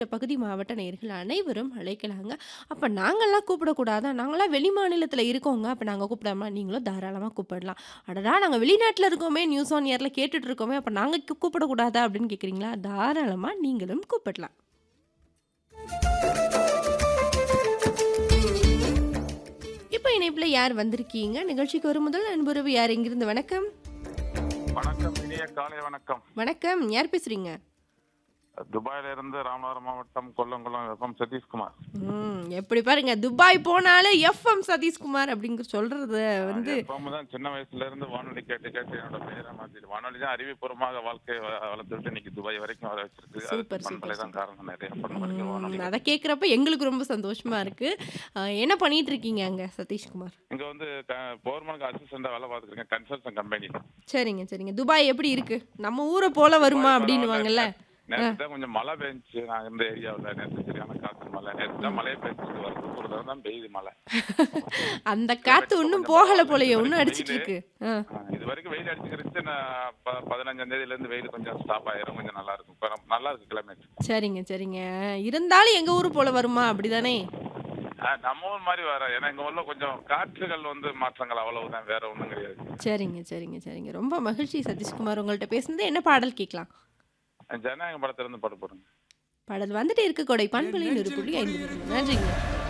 பகுதி மாவட்ட நேயர்கள் அனைவரும் அழைக்கலாங்க. அப்ப நாங்கலாம் கூப்பிடக்கூடாதா? நாங்கலாம் வெளி மாநிலத்தில இருக்கோங்க. அப்ப நாங்க கூப்பிடாம நீங்களும் தாராளமா கூப்பிடலாம். அடடா! நாங்க வெளிநாட்ல இருக்கோமே, நியூஸ் ஆன் ஏர்ல கேட்டுட்டு இருக்கோமே, அப்ப நாங்க கூ கூப்பிடக்கூடாதா? அப்படின்னு கேட்குறீங்களா? தாராளமா நீங்களும் கூப்பிடலாம். இப்ப இணைப்பில யார் வந்திருக்கீங்க? நிகழ்ச்சிக்கு வரும் முதல் அன்புறவு யார்? எங்கிருந்து? வணக்கம். வணக்கம் இனிய காலை வணக்கம் வணக்கம். யார் பேசுறீங்க? துபாயில இருந்து ராமநாதபுரம் மாவட்டம் கொல்லங்குளம் எஃப்எம் சதீஷ்குமார் ம். எப்படி பாருங்க, துபாய் போனாலே எஃப்எம் சதீஷ்குமார் அப்படிங்கிற சொல்றத வந்து எஃப்எம் தான் சின்ன வயசுல இருந்து வானொலி கேட்டு கேட்டு என்னோட பெயரை மாத்திட்டு வானொலி தான் அறிவுபூர்வமாக வாழ்க்கையை வ- வளர்த்துட்டு இன்னைக்கு துபாய் வரைக்கும் வர வச்சிருக்கு சூப்பர், அதுக்கு பண்பலை சூப்பர், தான் காரணம் நிறைய பண்ண வரைக்கும் வானொலி ம். அத கேட்குறப்ப எங்களுக்கு ரொம்ப சந்தோஷமா இருக்கு. அ என்ன பண்ணிட்டு இருக்கீங்க அங்க சதீஷ்குமார்? இங்க வந்து போர்மனுக்கு அசிஸ்டண்டா வேலை பார்த்துருக்கேன் கன்சல்டன் கம்பெனில சரிங்க, சரிங்க. துபாய் எப்படி இருக்கு? நம்ம ஊர போல வருமா அப்படின்னுவாங்கல்ல. நேற்று தான் கொஞ்சம் மழை பெஞ்சுச்சு நான் இருந்த ஏரியாவில் நேற்று சரியான காத்து மழை நேற்று தான் மழையே பெஞ்சிட்டு வருது ஒரு தடவை தான் பெய்யுது மழை அந்த காத்து இன்னும் போகல போலயே, இன்னும் அடிச்சிட்டு இருக்கு. ஆ. ஆ, இது வரைக்கும் வெயில் அடிச்சுக்கிருச்சு நான் ப- பதினஞ்சாம் தேதியில இருந்து வெயில் கொஞ்சம் ஸ்டாப் ஆயிரும் கொஞ்சம் நல்லா இருக்கும் இப்ப நம்ம- நல்லா இருக்கு கிளைமேட் சரிங்க, சரிங்க. இருந்தாலும் எங்க ஊரு போல வருமா அப்படிதானே? நம்ம ஊர் மாதிரி வர ஏன்னா எங்க ஊர்ல கொஞ்சம் காற்றுகள் வந்து மாற்றங்கள் அவ்வளவுதான் வேற ஒண்ணும் கிடையாது சரிங்க, சரிங்க, சரிங்க. ரொம்ப மகிழ்ச்சி சதீஷ்குமார் உங்கள்ட்ட பேசுனது. என்ன பாடல் கேட்கலாம்? ஜனநாயக படத்துல இருந்து பாட்டு போடுங்க பாடல் வந்துட்டே இருக்கு கொடை பண்பலை 100.5 நன்றிங்க.